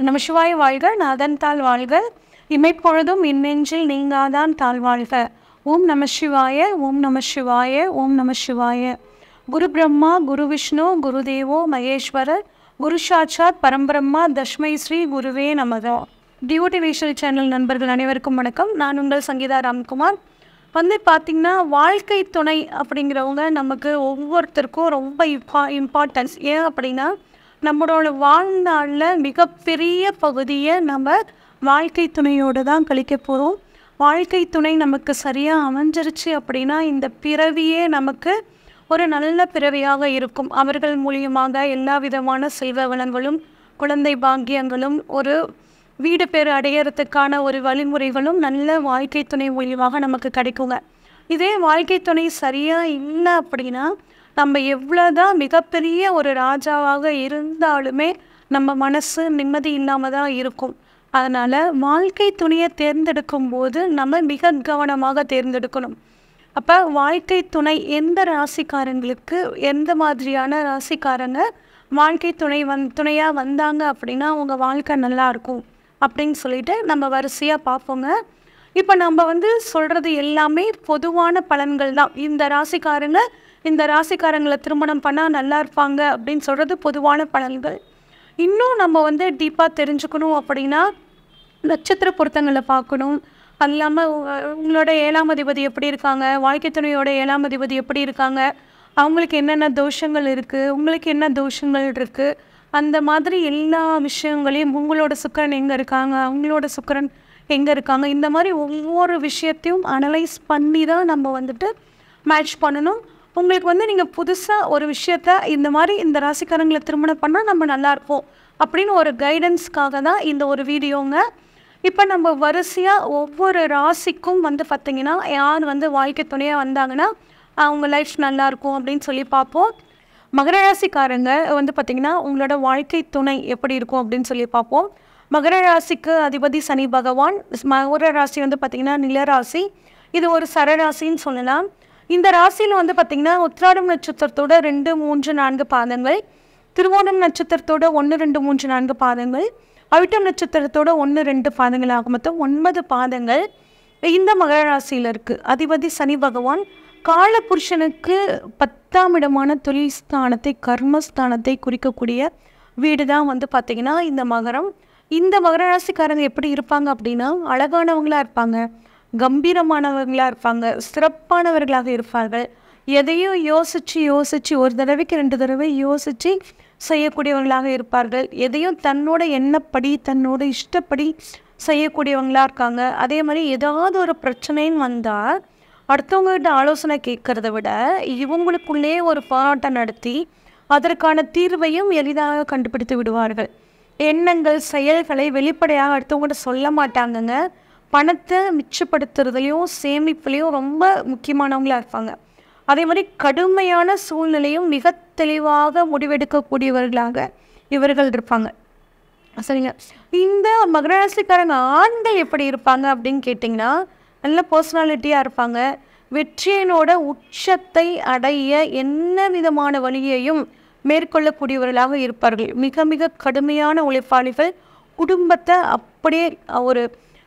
நம சிவாய வாழ்க நாதன் தாழ் வாழ்க இமைப்பொழுதும் இன்னெஞ்சில் நீங்காதான் தாழ் வாழ்க ஓம் நம சிவாய ஓம் நம சிவாய ஓம் நம சிவாய குரு பிரம்மா குரு விஷ்ணு குரு தேவோ மகேஸ்வரர் குரு சாட்சாத் பரம்பிரம்மா தஷ்மை ஸ்ரீ குருவே நமதா டிவோட்டிவேஷனல் சேனல் நண்பர்கள் அனைவருக்கும் வணக்கம் நான் உங்கள் சங்கீதா ராம்குமார் வந்து பார்த்திங்கன்னா வாழ்க்கை துணை அப்படிங்கிறவங்க நமக்கு ஒவ்வொருத்தருக்கும் ரொம்ப இம்பா இம்பார்ட்டன்ஸ் ஏன் அப்படின்னா நம்மளோட வாழ்நாளில் மிகப்பெரிய பகுதியை நம்ம வாழ்க்கை துணையோடு தான் கழிக்க போகிறோம் வாழ்க்கை துணை நமக்கு சரியாக அமைஞ்சிருச்சு அப்படின்னா இந்த பிறவியே நமக்கு ஒரு நல்ல பிறவியாக இருக்கும் அவர்கள் மூலியமாக எல்லா விதமான செல்வ வளங்களும் குழந்தை பாக்கியங்களும் ஒரு வீடு பேர் அடையிறதுக்கான ஒரு வழிமுறைகளும் நல்ல வாழ்க்கை துணை மூலியமாக நமக்கு கிடைக்குங்க இதே வாழ்க்கை துணை சரியாக இல்லை அப்படின்னா நம்ம எவ்வளோதான் மிகப்பெரிய ஒரு ராஜாவாக இருந்தாலுமே நம்ம மனசு நிம்மதி இல்லாமல் தான் இருக்கும் அதனால் வாழ்க்கை துணையை தேர்ந்தெடுக்கும் போது நம்ம மிக கவனமாக தேர்ந்தெடுக்கணும் அப்போ வாழ்க்கை துணை எந்த ராசிக்காரங்களுக்கு எந்த மாதிரியான ராசிக்காரங்க வாழ்க்கை துணை வந் துணையாக வந்தாங்க அப்படின்னா அவங்க வாழ்க்கை நல்லா இருக்கும் அப்படின்னு சொல்லிட்டு நம்ம வரிசையாக பார்ப்போங்க இப்போ நம்ம வந்து சொல்கிறது எல்லாமே பொதுவான பலன்கள் தான் இந்த ராசிக்காரங்க இந்த ராசிக்காரங்களை திருமணம் பண்ணால் நல்லா இருப்பாங்க அப்படின்னு சொல்கிறது பொதுவான பலன்கள் இன்னும் நம்ம வந்து டீப்பாக தெரிஞ்சுக்கணும் அப்படின்னா நட்சத்திர பொருத்தங்களை பார்க்கணும் அது இல்லாமல் உங்களோட ஏழாம் அதிபதி எப்படி இருக்காங்க வாழ்க்கை துணையோட ஏழாம் அதிபதி எப்படி இருக்காங்க அவங்களுக்கு என்னென்ன தோஷங்கள் இருக்குது உங்களுக்கு என்ன தோஷங்கள் இருக்குது அந்த மாதிரி எல்லா விஷயங்களையும் உங்களோட சுக்கரன் எங்கே இருக்காங்க அவங்களோட சுக்கரன் எங்கே இருக்காங்க இந்த மாதிரி ஒவ்வொரு விஷயத்தையும் அனலைஸ் பண்ணி தான் நம்ம வந்துட்டு மேட்ச் பண்ணணும் உங்களுக்கு வந்து நீங்கள் புதுசாக ஒரு விஷயத்த இந்த மாதிரி இந்த ராசிக்காரங்களை திருமணம் பண்ணால் நம்ம நல்லா இருப்போம் அப்படின்னு ஒரு கைடன்ஸ்க்காக தான் இந்த ஒரு வீடியோங்க இப்போ நம்ம வரிசையாக ஒவ்வொரு ராசிக்கும் வந்து பார்த்திங்கன்னா யார் வந்து வாழ்க்கை துணையாக வந்தாங்கன்னா அவங்க லைஃப் நல்லாயிருக்கும் அப்படின்னு சொல்லி பார்ப்போம் மகர ராசிக்காரங்க வந்து பார்த்திங்கன்னா உங்களோட வாழ்க்கை துணை எப்படி இருக்கும் அப்படின்னு சொல்லி பார்ப்போம் மகர ராசிக்கு அதிபதி சனி பகவான் மகர ராசி வந்து பார்த்திங்கன்னா நிலராசி இது ஒரு சரராசின்னு சொல்லலாம் இந்த ராசியில் வந்து பார்த்திங்கன்னா உத்திராடம் நட்சத்திரத்தோட ரெண்டு மூன்று நான்கு பாதங்கள் திருவோணம் நட்சத்திரத்தோட ஒன்று ரெண்டு மூன்று நான்கு பாதங்கள் அவிட்டம் நட்சத்திரத்தோட ஒன்று ரெண்டு பாதங்கள் ஆக மொத்தம் ஒன்பது பாதங்கள் இந்த மகர ராசியில் இருக்குது அதிபதி சனி பகவான் கால புருஷனுக்கு பத்தாம் இடமான தொழில் ஸ்தானத்தை கர்மஸ்தானத்தை குறிக்கக்கூடிய வீடு தான் வந்து பார்த்திங்கன்னா இந்த மகரம் இந்த மகர ராசிக்காரங்க எப்படி இருப்பாங்க அப்படின்னா அழகானவங்களாக இருப்பாங்க கம்பீரமானவங்களாக இருப்பாங்க சிறப்பானவர்களாக இருப்பார்கள் எதையும் யோசித்து யோசித்து ஒரு தடவைக்கு ரெண்டு தடவை யோசித்து செய்யக்கூடியவங்களாக இருப்பார்கள் எதையும் தன்னோட எண்ணப்படி தன்னோட இஷ்டப்படி செய்யக்கூடியவங்களாக இருக்காங்க அதே மாதிரி ஏதாவது ஒரு பிரச்சனைன்னு வந்தால் அடுத்தவங்ககிட்ட ஆலோசனை கேட்குறத விட இவங்களுக்குள்ளே ஒரு போராட்டம் நடத்தி அதற்கான தீர்வையும் எளிதாக கண்டுபிடித்து விடுவார்கள் எண்ணங்கள் செயல்களை வெளிப்படையாக அடுத்தவங்ககிட்ட சொல்ல மாட்டாங்கங்க பணத்தை மிச்சப்படுத்துறதுலையும் சேமிப்புலேயும் ரொம்ப முக்கியமானவங்களாக இருப்பாங்க அதே மாதிரி கடுமையான சூழ்நிலையும் மிக தெளிவாக முடிவெடுக்கக்கூடியவர்களாக இவர்கள் இருப்பாங்க சரிங்க இந்த மகர ராசிக்காரங்க ஆண்கள் எப்படி இருப்பாங்க அப்படின்னு கேட்டிங்கன்னா நல்ல பர்சனாலிட்டியாக இருப்பாங்க வெற்றியினோட உச்சத்தை அடைய என்ன விதமான வழியையும் மேற்கொள்ளக்கூடியவர்களாக இருப்பார்கள் மிக மிக கடுமையான உழைப்பாளிகள் குடும்பத்தை அப்படியே ஒரு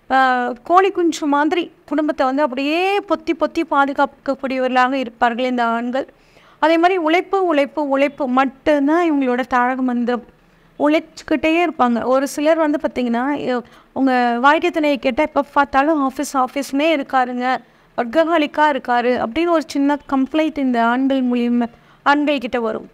கோழி குஞ்சு மாதிரி குடும்பத்தை வந்து அப்படியே பொத்தி பொத்தி பாதுகாக்கக்கூடியவர்களாக இருப்பார்கள் இந்த ஆண்கள் அதே மாதிரி உழைப்பு உழைப்பு உழைப்பு மட்டும்தான் இவங்களோட தாழக மந்தம் உழைச்சிக்கிட்டே இருப்பாங்க ஒரு சிலர் வந்து பார்த்திங்கன்னா உங்கள் வாழ்க்கை துணையை கேட்டால் எப்போ பார்த்தாலும் ஆஃபீஸ் ஆஃபீஸ்னே இருக்காருங்க ஒர்க்கஹாலிக்காக இருக்காரு அப்படின்னு ஒரு சின்ன கம்ப்ளைண்ட் இந்த ஆண்கள் மூலியமாக ஆண்கள் கிட்ட வரும்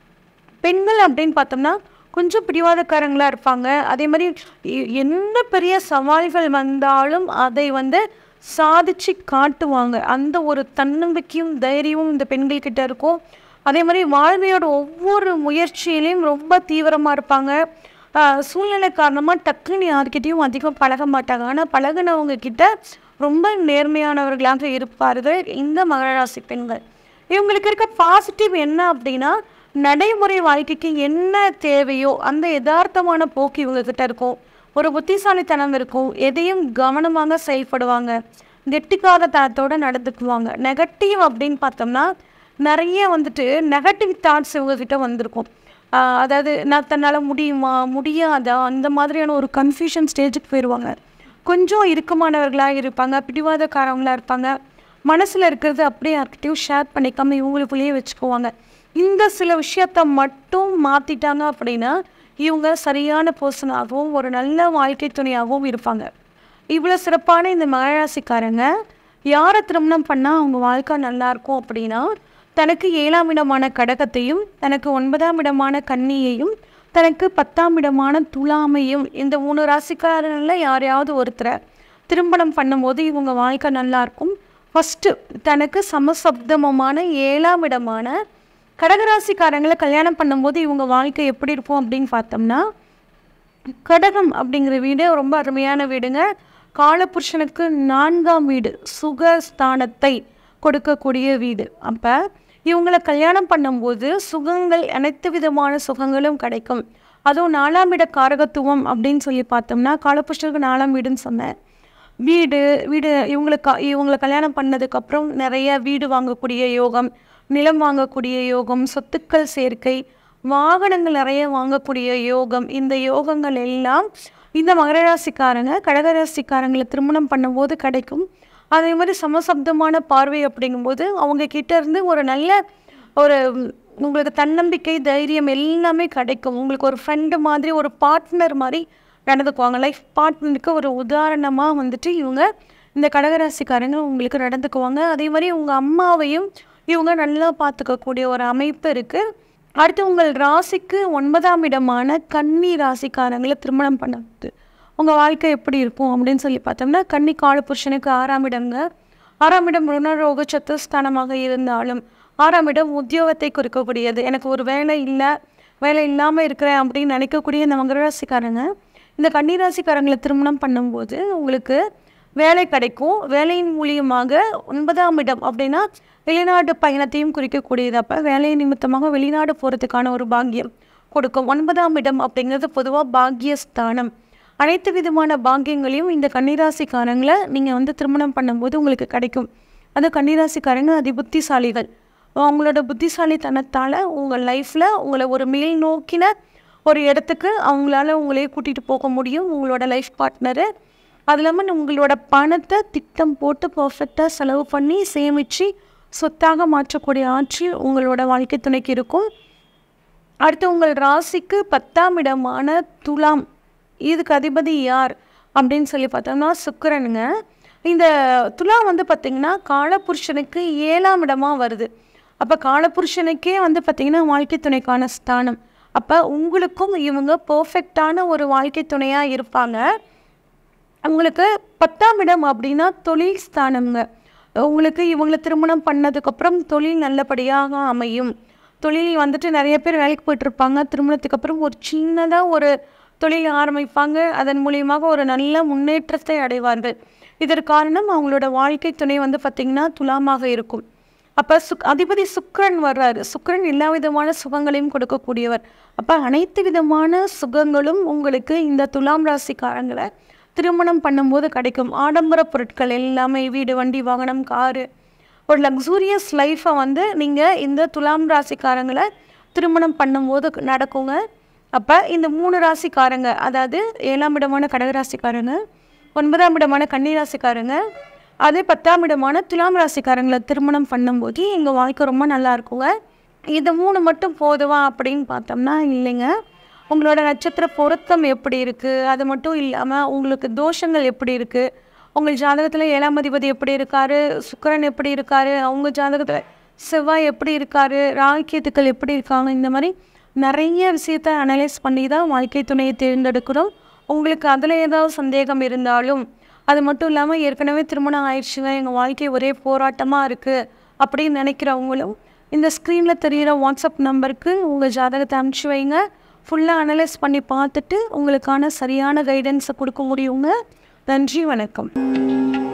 பெண்கள் அப்படின்னு பார்த்தோம்னா கொஞ்சம் பிடிவாதக்காரங்களாக இருப்பாங்க அதே மாதிரி என்ன பெரிய சவால்கள் வந்தாலும் அதை வந்து சாதிச்சு காட்டுவாங்க அந்த ஒரு தன்னம்பிக்கையும் தைரியமும் இந்த பெண்கள்கிட்ட இருக்கும் அதே மாதிரி வாழ்வையோட ஒவ்வொரு முயற்சியிலையும் ரொம்ப தீவிரமாக இருப்பாங்க சூழ்நிலை காரணமாக டக்குன்னு யார்கிட்டையும் அதிகம் பழக மாட்டாங்க ஆனால் பழகினவங்க கிட்ட ரொம்ப நேர்மையானவர்களாக இருப்பார்கள் இந்த மகராசி பெண்கள் இவங்களுக்கு இருக்க பாசிட்டிவ் என்ன அப்படின்னா நடைமுறை வாழ்க்கைக்கு என்ன தேவையோ அந்த யதார்த்தமான போக்கு இவங்கக்கிட்ட இருக்கும் ஒரு புத்திசாலித்தனம் இருக்கும் எதையும் கவனமாக செயல்படுவாங்க கெட்டிக்காத தனத்தோடு நடந்துக்குவாங்க நெகட்டிவ் அப்படின்னு பார்த்தோம்னா நிறைய வந்துட்டு நெகட்டிவ் தாட்ஸ் இவங்கக்கிட்ட வந்திருக்கும் ஆஹ் அதாவது நான் தன்னால் முடியுமா முடியாதா அந்த மாதிரியான ஒரு கன்ஃபியூஷன் ஸ்டேஜுக்கு போயிடுவாங்க கொஞ்சம் இறுக்கமானவர்களாக இருப்பாங்க பிடிவாதக்காரவங்களாக இருப்பாங்க மனசில் இருக்கிறது அப்படியே யார்கிட்டயும் ஷேர் பண்ணிக்காம இவங்களுக்குள்ளேயே வச்சுக்குவாங்க இந்த சில விஷயத்த மட்டும் மாற்றிட்டாங்க அப்படின்னா இவங்க சரியான பர்சனாகவும் ஒரு நல்ல வாழ்க்கை துணையாகவும் இருப்பாங்க இவ்வளோ சிறப்பான இந்த மகராசிக்காரங்க யாரை திருமணம் பண்ணால் அவங்க வாழ்க்கை நல்லா இருக்கும் அப்படின்னா தனக்கு ஏழாம் இடமான கடகத்தையும் தனக்கு ஒன்பதாம் இடமான கன்னியையும் தனக்கு பத்தாம் இடமான துலாமையும் இந்த மூணு ராசிக்காரங்களில் யாரையாவது ஒருத்தரை திருமணம் பண்ணும்போது இவங்க வாழ்க்கை நல்லா இருக்கும் ஃபஸ்ட்டு தனக்கு சமசப்தமமான ஏழாம் இடமான கடகராசிக்காரங்களை கல்யாணம் பண்ணும்போது இவங்க வாழ்க்கை எப்படி இருக்கும் அப்படின்னு பார்த்தோம்னா கடகம் அப்படிங்கிற வீடு ரொம்ப அருமையான வீடுங்க காலபுருஷனுக்கு நான்காம் வீடு சுகஸ்தானத்தை கொடுக்கக்கூடிய வீடு அப்போ இவங்களை கல்யாணம் பண்ணும்போது சுகங்கள் அனைத்து விதமான சுகங்களும் கிடைக்கும் அதுவும் நாலாம் இட காரகத்துவம் அப்படின்னு சொல்லி பார்த்தோம்னா காலபுருஷனுக்கு நாலாம் வீடுன்னு சொன்னேன் வீடு வீடு இவங்களுக்கு இவங்களை கல்யாணம் பண்ணதுக்கப்புறம் நிறைய வீடு வாங்கக்கூடிய யோகம் நிலம் வாங்கக்கூடிய யோகம் சொத்துக்கள் சேர்க்கை வாகனங்கள் நிறைய வாங்கக்கூடிய யோகம் இந்த யோகங்கள் எல்லாம் இந்த மகர ராசிக்காரங்க கடகராசிக்காரங்களை திருமணம் பண்ணும்போது கிடைக்கும் அதே மாதிரி சமசப்தமான பார்வை அப்படிங்கும்போது அவங்க கிட்ட இருந்து ஒரு நல்ல ஒரு ம், உங்களுக்கு தன்னம்பிக்கை தைரியம் எல்லாமே கிடைக்கும் உங்களுக்கு ஒரு ஃப்ரெண்டு மாதிரி ஒரு பார்ட்னர் மாதிரி நடந்துக்குவாங்க லைஃப் பார்ட்னருக்கு ஒரு உதாரணமாக வந்துட்டு இவங்க இந்த கடகராசிக்காரங்க உங்களுக்கு நடந்துக்குவாங்க அதே மாதிரி உங்கள் அம்மாவையும் இவங்க நல்லா பார்த்துக்கக்கூடிய ஒரு அமைப்பு இருக்குது அடுத்து உங்கள் ராசிக்கு ஒன்பதாம் இடமான கன்னி ராசிக்காரங்களை திருமணம் பண்ணது உங்கள் வாழ்க்கை எப்படி இருக்கும் அப்படின்னு சொல்லி பார்த்தோம்னா கன்னி கால புருஷனுக்கு ஆறாம் இடங்க ஆறாம் இடம் ருணரோக சத்துஸ்தானமாக இருந்தாலும் ஆறாம் இடம் உத்தியோகத்தை குறிக்கக்கூடியது எனக்கு ஒரு வேலை இல்லை வேலை இல்லாமல் இருக்கிறேன் அப்படின்னு நினைக்கக்கூடிய இந்த மகராசிக்காரங்க இந்த கன்னிராசிக்காரங்களை திருமணம் பண்ணும்போது உங்களுக்கு வேலை கிடைக்கும் வேலையின் மூலியமாக ஒன்பதாம் இடம் அப்படின்னா வெளிநாட்டு பயணத்தையும் குறிக்கக்கூடியது அப்போ வேலை நிமித்தமாக வெளிநாடு போகிறதுக்கான ஒரு பாக்கியம் கொடுக்கும் ஒன்பதாம் இடம் அப்படிங்கிறது பொதுவாக பாக்கியஸ்தானம் அனைத்து விதமான பாக்கியங்களையும் இந்த கன்னிராசிக்காரங்களை நீங்கள் வந்து திருமணம் பண்ணும்போது உங்களுக்கு கிடைக்கும் அது கன்னிராசிக்காரங்க அதி புத்திசாலிகள் அவங்களோட புத்திசாலித்தனத்தால் உங்கள் லைஃப்பில் உங்களை ஒரு மேல் நோக்கின ஒரு இடத்துக்கு அவங்களால உங்களையே கூட்டிகிட்டு போக முடியும் உங்களோட லைஃப் பார்ட்னரு அது இல்லாமல் உங்களோட பணத்தை திட்டம் போட்டு பர்ஃபெக்டாக செலவு பண்ணி சேமித்து சொத்தாக மாற்றக்கூடிய ஆற்றல் உங்களோட வாழ்க்கை துணைக்கு இருக்கும் அடுத்து உங்கள் ராசிக்கு பத்தாம் இடமான துலாம் இதுக்கு அதிபதி யார் அப்படின்னு சொல்லி பார்த்தோம்னா சுக்கிரனுங்க இந்த துலாம் வந்து பார்த்திங்கன்னா காலபுருஷனுக்கு ஏழாம் இடமா வருது அப்போ காலபுருஷனுக்கே வந்து பார்த்திங்கன்னா வாழ்க்கை துணைக்கான ஸ்தானம் அப்போ உங்களுக்கும் இவங்க பர்ஃபெக்டான ஒரு வாழ்க்கை துணையாக இருப்பாங்க உங்களுக்கு பத்தாம் இடம் அப்படின்னா தொழில் ஸ்தானம்ங்க உங்களுக்கு இவங்களை திருமணம் பண்ணதுக்கப்புறம் தொழில் நல்லபடியாக அமையும் தொழில் வந்துட்டு நிறைய பேர் வேலைக்கு போயிட்டு இருப்பாங்க திருமணத்துக்கு அப்புறம் ஒரு சின்னதாக ஒரு தொழில் ஆரம்பிப்பாங்க அதன் மூலியமாக ஒரு நல்ல முன்னேற்றத்தை அடைவார்கள் இதற்கு காரணம் அவங்களோட வாழ்க்கை துணை வந்து பார்த்திங்கன்னா துலாமாக இருக்கும் அப்போ சுக் அதிபதி சுக்கிரன் வர்றாரு சுக்கிரன் எல்லா விதமான சுகங்களையும் கொடுக்கக்கூடியவர் அப்போ அனைத்து விதமான சுகங்களும் உங்களுக்கு இந்த துலாம் ராசிக்காரங்களை திருமணம் பண்ணும்போது கிடைக்கும் ஆடம்பர பொருட்கள் எல்லாமே வீடு வண்டி வாகனம் காரு ஒரு லக்ஸூரியஸ் லைஃப்பை வந்து நீங்கள் இந்த துலாம் ராசிக்காரங்களை திருமணம் பண்ணும்போது நடக்குங்க அப்போ இந்த மூணு ராசிக்காரங்க அதாவது ஏழாம் இடமான கடகராசிக்காரங்க ஒன்பதாம் இடமான கன்னிராசிக்காரங்க அதே பத்தாம் இடமான துலாம் ராசிக்காரங்களை திருமணம் பண்ணும்போது எங்கள் வாழ்க்கை ரொம்ப நல்லா இருக்குங்க இது மூணு மட்டும் போதுவா அப்படின்னு பார்த்தோம்னா இல்லைங்க உங்களோட நட்சத்திர பொருத்தம் எப்படி இருக்குது அது மட்டும் இல்லாமல் உங்களுக்கு தோஷங்கள் எப்படி இருக்குது உங்கள் ஜாதகத்தில் ஏழாம் அதிபதி எப்படி இருக்காரு சுக்கிரன் எப்படி இருக்காரு அவங்க ஜாதகத்தில் செவ்வாய் எப்படி இருக்காரு ராகியத்துக்கள் எப்படி இருக்காங்க இந்த மாதிரி நிறைய விஷயத்த அனலைஸ் பண்ணி தான் வாழ்க்கை துணையை தேர்ந்தெடுக்கிறோம் உங்களுக்கு அதில் ஏதாவது சந்தேகம் இருந்தாலும் அது மட்டும் இல்லாமல் ஏற்கனவே திருமணம் ஆயிடுச்சுங்க எங்கள் வாழ்க்கை ஒரே போராட்டமாக இருக்குது அப்படின்னு நினைக்கிறவங்களும் இந்த ஸ்க்ரீனில் தெரிகிற வாட்ஸ்அப் நம்பருக்கு உங்கள் ஜாதகத்தை அனுப்பிச்சி வைங்க ஃபுல்லாக அனலைஸ் பண்ணி பார்த்துட்டு உங்களுக்கான சரியான கைடன்ஸை கொடுக்க முடியுங்க நன்றி வணக்கம்